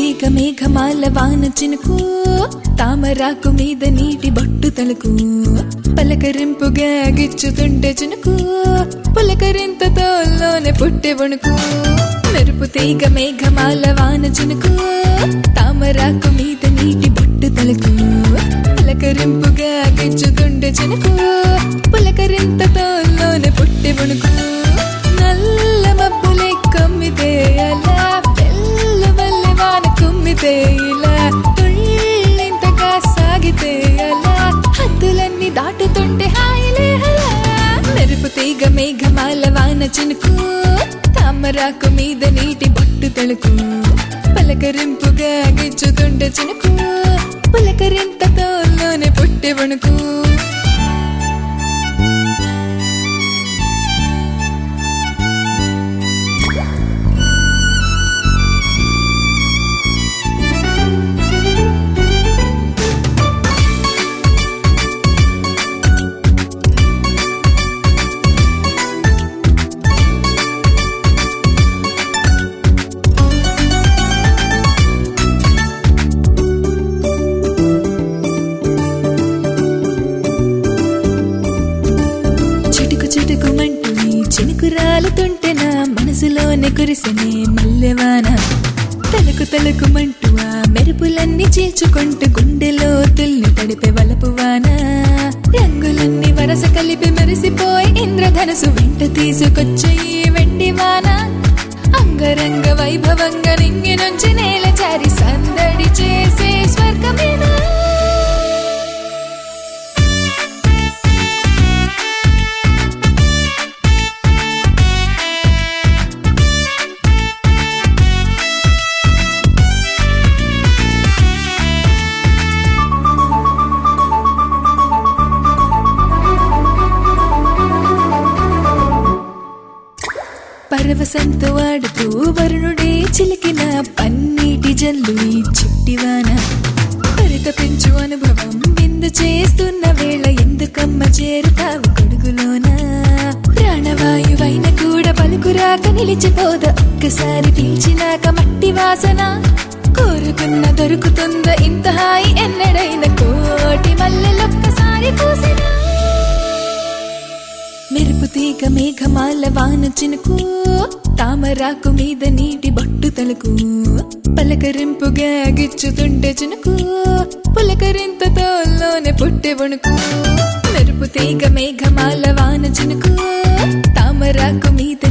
తీగ మేఘమాల వాన చినుకు తామరాకు మీద నీటి బొట్టు తలుకు పలకరింపుగా గిచ్చుతుంటే చినుకు పులకరింతతో లోనే పుట్టె వణుకు మెరుపు తీగ మేఘమాల వాన చినుకు తామరాకు మీద నీటి బొట్టు తలుకు పులకరింపుగా గిచ్చుతుంటే చినుకు పులకరింతతో లోనే పుట్టె వణుకు నల్ల మబ్బులే కమ్మితే అలా తెల్ల వల్లె వాన కుమ్మితే ఇలా తుళ్ళింతగా సాగితే అలా హద్దులన్నీ దాటుతుంటే హాయిలే హలా మెరుపు తీగ మేఘమాల వాన చినుకు తామరాకు మీద నీటి బొట్టు తలుకు పలకరింపుగా గిచ్చుతుంటే చినుకు పులకరింతతో లోనే పుట్టె వణుకు చిటుకు చిటుకుమంటూ నీ చినుకు రాలుతుంటే నా మనసులోనే కురిసెనే మల్లెవాన తలకు తలకుమంటూ ఆ మెరుపులన్నీ చీల్చుకుంటూ గుండెలో తుల్లి తడిపే వలపువాన రంగులన్నీ వరస కలిపి మెరిసిపోయి ఇంద్రధనసు వెంట తీసుకొచ్చే ఈ వెండి వాన అంగరంగ వైభవంగా నింగి నుంచి నేల చారి సందడి చేసే స్వర్గమేనా పరవశంతో ఆడుతూ వరుణుడే చిలికిన పన్నీటి జల్లు ఈ చిట్టివాన పరిత పెంచు అనుభవం విందు చేస్తున్న వేళ ఎందుకమ్మ చేరుతావు కొడుగులోన ప్రాణవాయువైన కూడా పలుకురాక నిలిచిపోద ఒక్కసారి పీల్చినాక మట్టి వాసన కోరుకున్న దొరుకుతుందా ఇంత హాయి ఎన్నడైన కోటి మల్లెలొక్కసారి పూసినా మెరుపు తీగ మేఘమాల వాన చినుకు తామరాకు మీద నీటి బొట్టు తలుకు పలకరింపుగా గిచ్చుతుంటే చినుకు పులకరింతతో లోనే పుట్టె వణుకు మెరుపు తీగ మేఘమాల వాన చినుకు తామరాకు మీద